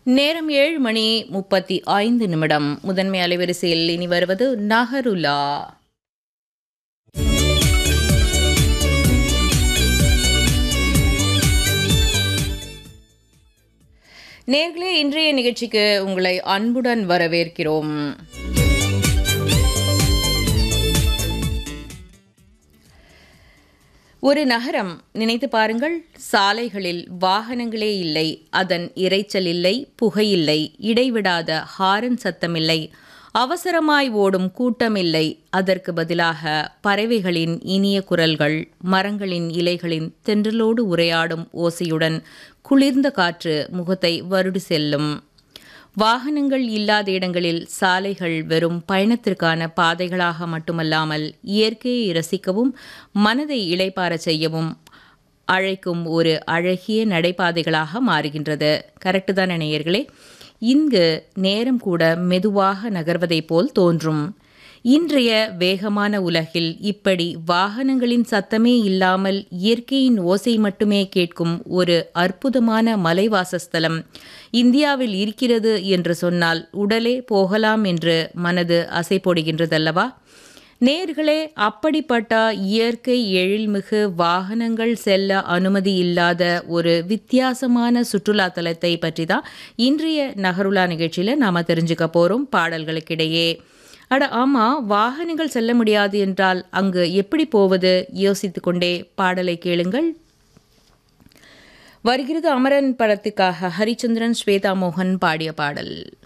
நேரம் ஏழு மணி முப்பத்தி ஐந்து நிமிடம் முதன்மை அலைவரிசையில் இனி வருவது நகருலா நேர்களே இன்றைய நிகழ்ச்சிக்கு உங்களை அன்புடன் வரவேற்கிறோம் ஒரு நகரம் நினைத்து பாருங்கள் சாலைகளில் வாகனங்களே இல்லை அதன் இரைச்சல் இல்லை புகையில்லை இடைவிடாத ஹாரன் சத்தமில்லை அவசரமாய் ஓடும் கூட்டமில்லை அதற்கு பதிலாக பறவைகளின் இனிய குரல்கள் மரங்களின் இலைகளின் தென்றலோடு உரையாடும் ஓசையுடன் குளிர்ந்த காற்று முகத்தை வருடி செல்லும் வாகனங்கள் இல்லாத இடங்களில் சாலைகள் வெறும் பயணத்திற்கான பாதைகளாக மட்டுமல்லாமல் இயற்கையை ரசிக்கவும் மனதை இளைப்பாறச் செய்யவும் அழைக்கும் ஒரு அழகிய நடைபாதைகளாக மாறுகின்றது கரெக்டு தான் நேயர்களே இங்கு நேரம் கூட மெதுவாக நகர்வதைப் போல் தோன்றும் இன்றைய வேகமான உலகில் இப்படி வாகனங்களின் சத்தமே இல்லாமல் இயற்கையின் ஓசை மட்டுமே கேட்கும் ஒரு அற்புதமான மலைவாசஸ்தலம் இந்தியாவில் இருக்கிறது என்று சொன்னால் உடலே போகலாம் என்று மனது அசை போடுகின்றதல்லவா நேர்களே அப்படிப்பட்ட இயற்கை எழில்மிகு வாகனங்கள் செல்ல அனுமதி இல்லாத ஒரு வித்தியாசமான சுற்றுலா தலத்தை பற்றி தான் இன்றைய நகருலா நிகழ்ச்சியில் நாம் தெரிஞ்சுக்க போகிறோம் பாடல்களுக்கிடையே அட ஆமாம் வாகனங்கள் செல்ல முடியாது என்றால் அங்கு எப்படி போவது யோசித்து கொண்டே பாடலை கேளுங்கள் வருகிறது அமரன் படத்துக்காக ஹரிச்சந்திரன் ஸ்வேதா மோகன் பாடிய பாடல்